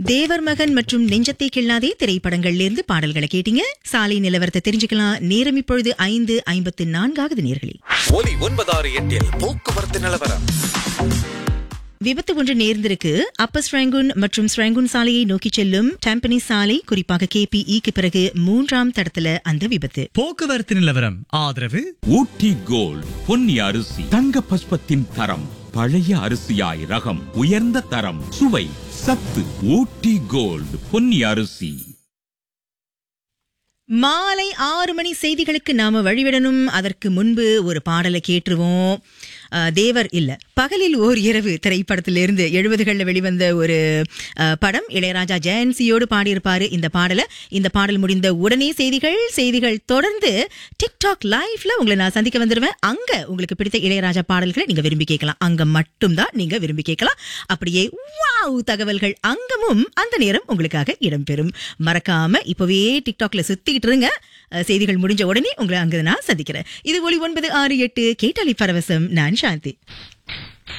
தேவர் மகன் மற்றும் நெஞ்சத்தை கிள்ளாதே திரைப்படங்கள்ல இருந்து பாடல்களை கேட்டீங்க சாலை நிலவரத்தை தெரிஞ்சுக்கலாம் நேரம் இப்பொழுது ஐந்து ஐம்பத்து நான்காவது நேர்களில் ஒலி ஒன்பதாறு எட்டில் போக்குவரத்து நிலவரம் விபத்து ஒன்று நேர்ந்திருக்கு அப்பர் ஸ்ராங்குன் மற்றும் ஸ்ராங்குன் சாலையை நோக்கி செல்லும் டேம்பனி சாலை குறிப்பாக கேபிஇக்கு பிறகு மூன்றாம் தடத்துல அந்த விபத்து போக்குவரத்து நிலவரம் ஆதரவு ஊட்டி கோல்ட் பொன்னி அரிசி தங்க பஸ்பத்தின் தரம் பழைய அரிசியாய் ரகம் உயர்ந்த தரம் சுவை சத்து ஊட்டி கோல்ட் பொன்னி அரிசி மாலை ஆறு மணி செய்திகளுக்கு நாம வழிவிடணும் அதற்கு முன்பு ஒரு பாடலை கேட்டுருவோம் அஹ், தேவர் இல்ல பகலில் ஓர் இரவு திரைப்படத்திலிருந்து எழுபதுகள்ல வெளிவந்த ஒரு அஹ், படம் இளையராஜா ஜெயன்சியோடு பாடியிருப்பாரு இந்த பாடலை இந்த பாடல் முடிந்த உடனே செய்திகள் செய்திகள் தொடர்ந்து டிக்டாக் லைவ்ல உங்களை நான் சந்திக்க வந்துருவேன் அங்க உங்களுக்கு பிடித்த இளையராஜா பாடல்களை நீங்க விரும்பி கேட்கலாம் அங்க மட்டும்தான் நீங்க விரும்பி கேட்கலாம் அப்படியே வாவ் தகவல்கள் அங்கமும் அந்த நேரம் உங்களுக்காக இடம்பெறும் மறக்காம இப்பவே டிக்டாக்ல சுத்திக்கிட்டு இருங்க அஹ், செய்திகள் முடிஞ்ச உடனே உங்களை அங்க நான் சந்திக்கிறேன் இது ஒளி ஒன்பது ஆறு எட்டு கேட்டாலி பரவசம் நான் சாந்தி